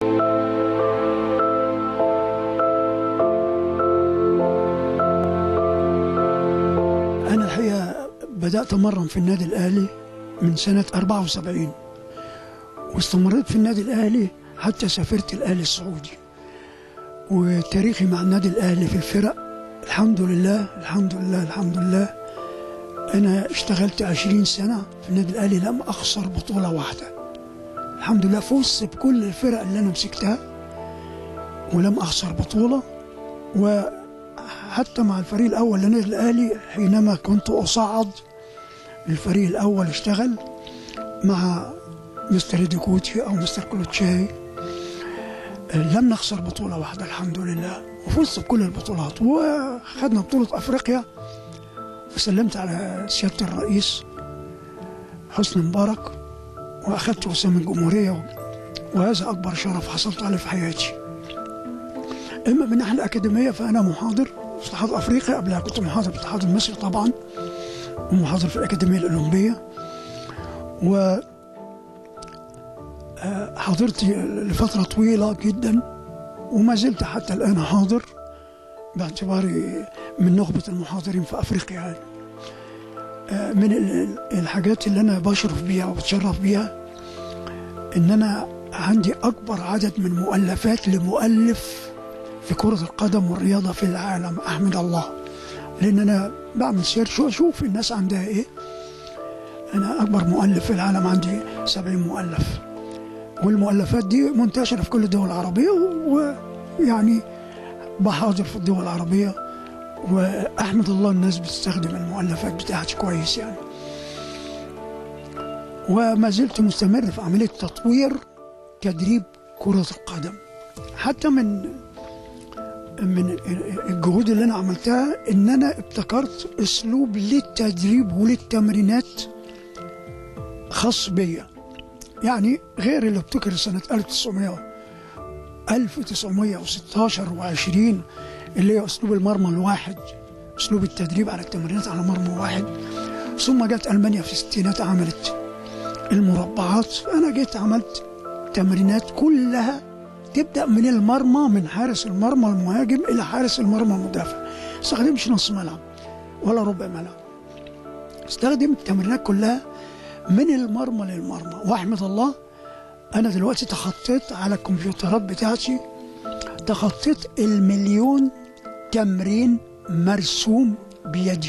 أنا الحقيقة بدأت أمرن في النادي الأهلي من سنة 74 واستمريت في النادي الأهلي حتى سافرت الأهلي السعودي وتاريخي مع النادي الأهلي في الفرق الحمد لله الحمد لله الحمد لله أنا اشتغلت 20 سنة في النادي الأهلي لم أخسر بطولة واحدة الحمد لله فزت بكل الفرق اللي أنا مسكتها ولم أخسر بطولة وحتى مع الفريق الأول للنادي الأهلي حينما كنت أصعد الفريق الأول اشتغل مع مستر ديكوتي أو مستر كلوتشاي لم نخسر بطولة واحدة الحمد لله وفزت بكل البطولات وخدنا بطولة أفريقيا وسلمت على سيادة الرئيس حسني مبارك وأخذت وسام الجمهورية وهذا أكبر شرف حصلت عليه في حياتي إما من الناحية الأكاديمية فأنا محاضر في اتحاد أفريقيا قبلها كنت محاضر في الاتحاد المصري طبعا ومحاضر في الأكاديمية الأولمبية و آه، حضرت لفترة طويلة جدا وما زلت حتى الآن حاضر باعتباري من نخبة المحاضرين في أفريقيا يعني. آه، من ال- الحاجات اللي أنا بشرف بيها وبتشرف بيها إن أنا عندي أكبر عدد من مؤلفات لمؤلف في كرة القدم والرياضة في العالم أحمد الله لأن أنا بعمل سيرش وأشوف الناس عندها إيه أنا أكبر مؤلف في العالم عندي 70 مؤلف والمؤلفات دي منتشرة في كل الدول العربية ويعني بحاضر في الدول العربية وأحمد الله الناس بتستخدم المؤلفات بتاعتي كويس يعني وما زلت مستمر في عملية تطوير تدريب كرة القدم حتى من من الجهود اللي انا عملتها ان انا ابتكرت اسلوب للتدريب وللتمرينات خاص بيا يعني غير اللي ابتكر سنة 1900 1916 و20 اللي هي اسلوب المرمى الواحد اسلوب التدريب على التمرينات على مرمى واحد ثم جت المانيا في الستينات عملت المربعات انا جيت عملت تمرينات كلها تبدا من المرمى من حارس المرمى المهاجم الى حارس المرمى المدافع ما استخدمش نص ملعب ولا ربع ملعب استخدم التمرينات كلها من المرمى للمرمى واحمد الله انا دلوقتي تخطيت على الكمبيوترات بتاعتي تخطيت المليون تمرين مرسوم بيدي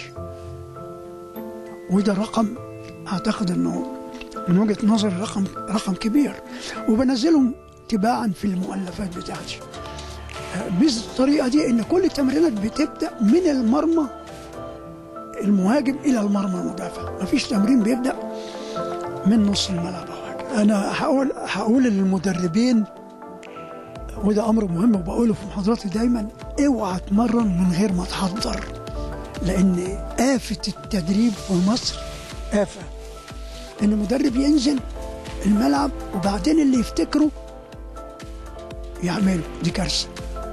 وده رقم اعتقد انه من وجهه نظري رقم رقم كبير وبنزلهم تباعا في المؤلفات بتاعتي ميزه الطريقه دي ان كل التمرينات بتبدا من المرمى المهاجم الى المرمى المدافع مفيش تمرين بيبدا من نص الملعب او حاجه انا هقول هقول للمدربين وده امر مهم وبقوله في محاضراتي دايما اوعى تمرن من غير ما تحضر لان آفة التدريب في مصر آفة ان المدرب ينزل الملعب وبعدين اللي يفتكره يعمله دي كارثه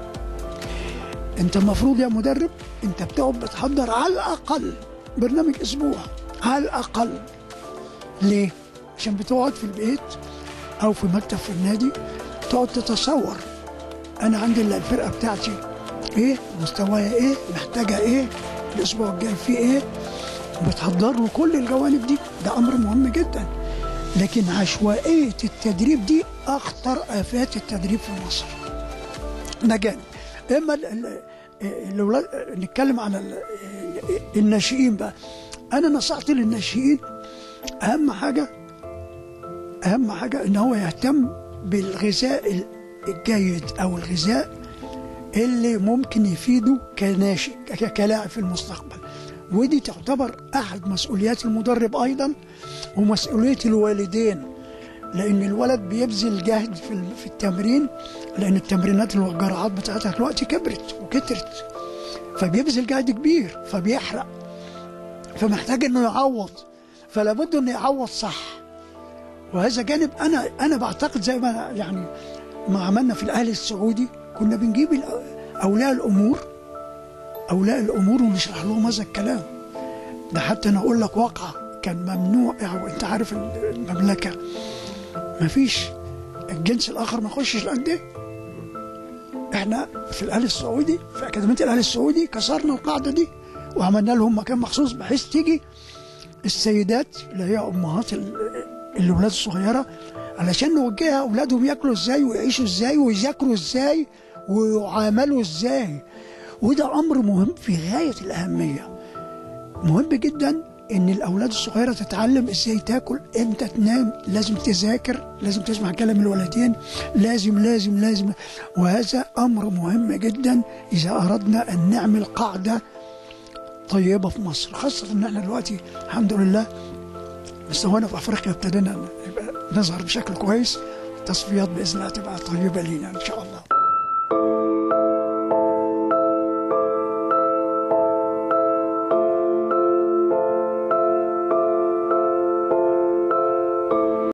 انت المفروض يا مدرب انت بتقعد بتحضر على الاقل برنامج اسبوع على الاقل ليه عشان بتقعد في البيت او في مكتب في النادي تقعد تتصور انا عندي الفرقه بتاعتي ايه مستوايا ايه محتاجه ايه الاسبوع الجاي فيه ايه بتحضر له كل الجوانب دي ده امر مهم جدا لكن عشوائيه التدريب دي اخطر افات التدريب في مصر ده جانب اما ال- ال- الاولاد نتكلم على ال- الناشئين بقى انا نصحت للناشئين اهم حاجه اهم حاجه ان هو يهتم بالغذاء الجيد او الغذاء اللي ممكن يفيده كناشئ ك- كلاعب في المستقبل ودي تعتبر احد مسؤوليات المدرب ايضا ومسؤوليه الوالدين لان الولد بيبذل جهد في ال- في التمرين لان التمرينات والجرعات بتاعتها دلوقتي كبرت وكترت فبيبذل جهد كبير فبيحرق فمحتاج انه يعوض فلا بد انه يعوض صح وهذا جانب انا انا بعتقد زي ما يعني ما عملنا في الاهلي السعودي كنا بنجيب الأ- اولياء الامور اولياء الامور ونشرح لهم هذا الكلام ده حتى انا اقول لك واقعه كان ممنوع يعني انت عارف المملكه مفيش الجنس الاخر ما يخشش الانديه احنا في الاهلي السعودي في اكاديميه الاهلي السعودي كسرنا القاعده دي وعملنا لهم مكان مخصوص بحيث تيجي السيدات اللي هي امهات ال- الاولاد الصغيره علشان نوجهها اولادهم ياكلوا ازاي ويعيشوا ازاي ويذاكروا ازاي ويعاملوا ازاي وده امر مهم في غايه الاهميه مهم جدا ان الاولاد الصغيره تتعلم ازاي تاكل امتى تنام لازم تذاكر لازم تسمع كلام الوالدين لازم لازم لازم وهذا امر مهم جدا اذا اردنا ان نعمل قاعده طيبه في مصر خاصه ان احنا دلوقتي الحمد لله مستوانا في افريقيا ابتدينا نبقى نظهر بشكل كويس التصفيات باذن الله تبقى طيبه لينا ان شاء الله